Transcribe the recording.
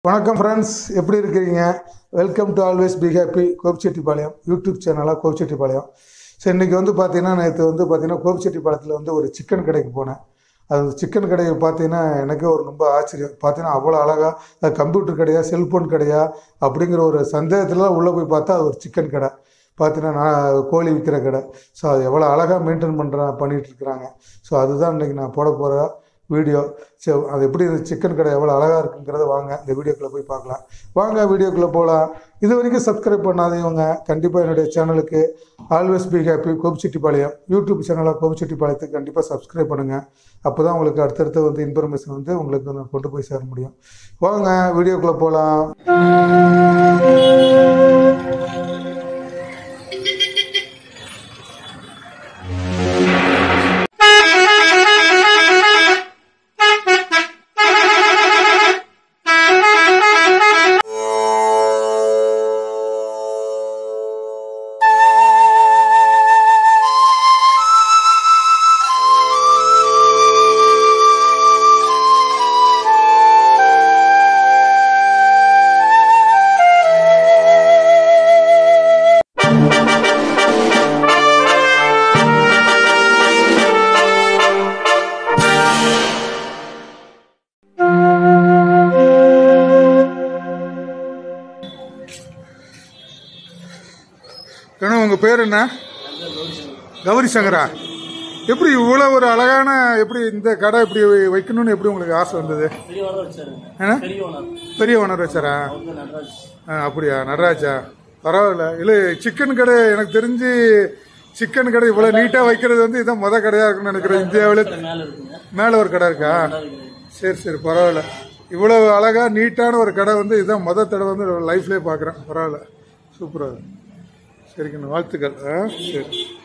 வணக்கம் ஃப்ரெண்ட்ஸ் எப்படி இருக்கிறீங்க welcome to always be happy Gobichettipalayam YouTube சேனலாக கோபிச்செட்டிப்பாளையம் ஸோ இன்றைக்கி வந்து பார்த்தீங்கன்னா நேற்று வந்து பார்த்தீங்கன்னா கோபிச்செட்டிப்பாளையத்தில் வந்து ஒரு சிக்கன் கடைக்கு போனேன் அது சிக்கன் கடையை பார்த்தீங்கன்னா எனக்கே ஒரு ரொம்ப ஆச்சரியம் பார்த்தீங்கன்னா அவ்வளோ அழகாக கம்ப்யூட்டர் கடையா செல்ஃபோன் கடையா அப்படிங்கிற ஒரு சந்தேகத்தில் உள்ளே போய் பார்த்தா அது ஒரு சிக்கன் கடை பார்த்தீங்கன்னா நான் கோழி விற்கிற கடை ஸோ அது எவ்வளோ அழகாக மெயின்டைன் பண்ணுற பண்ணிகிட்டு இருக்கிறாங்க ஸோ அதுதான் இன்றைக்கி நான் போட போகிற வீடியோ சரி அது எப்படி இந்த சிக்கன் கடை எவ்வளோ அழகாக இருக்குங்கிறத வாங்க இந்த வீடியோக்குள்ளே போய் பார்க்கலாம் வாங்க வீடியோக்குள்ளே போகலாம் இது வரைக்கும் சப்ஸ்கிரைப் பண்ணாதவங்க கண்டிப்பாக என்னுடைய சேனலுக்கு always be happy Gobichettipalayam YouTube சேனலாக கோபிச்செட்டிப்பாளையத்துக்கு கண்டிப்பாக சப்ஸ்கிரைப் பண்ணுங்கள் அப்போ தான் உங்களுக்கு அடுத்தடுத்து வந்து இன்ஃபர்மேஷன் வந்து உங்களுக்கு நான் கொண்டு போய் சேர முடியும் வாங்க வீடியோக்குள்ளே போகலாம் கண்ணு உங்கள் பேர் என்ன கௌரி சங்கரா எப்படி இவ்வளோ ஒரு அழகான எப்படி இந்த கடை இப்படி வைக்கணும்னு எப்படி உங்களுக்கு ஆசை வந்தது பெரிய ஓனர் வச்சாருங்க ஆ? பெரிய ஓனர் பெரிய ஓனர் வச்சாரா அவங்க நடராஜ் ஆ, அப்படியா நடராஜா பரவாயில்ல இல்லை சிக்கன் கடை எனக்கு தெரிஞ்சு சிக்கன் கடை இவ்வளோ நீட்டாக வைக்கிறது வந்து இதான் முத கடையாக இருக்குன்னு நினைக்கிறேன் இந்தியாவில் மேல இருக்குங்க மேலே ஒரு கடை இருக்கா நல்லா இருக்குது. சரி சரி பரவாயில்ல இவ்வளவு அழகா நீட்டான ஒரு கடை வந்து இதான் முத தடவை வந்து லைஃப்லேயே பார்க்குறேன் பரவாயில்ல சூப்பராக சரிங்கண்ணா வாழ்த்துக்கள் ஆ சரி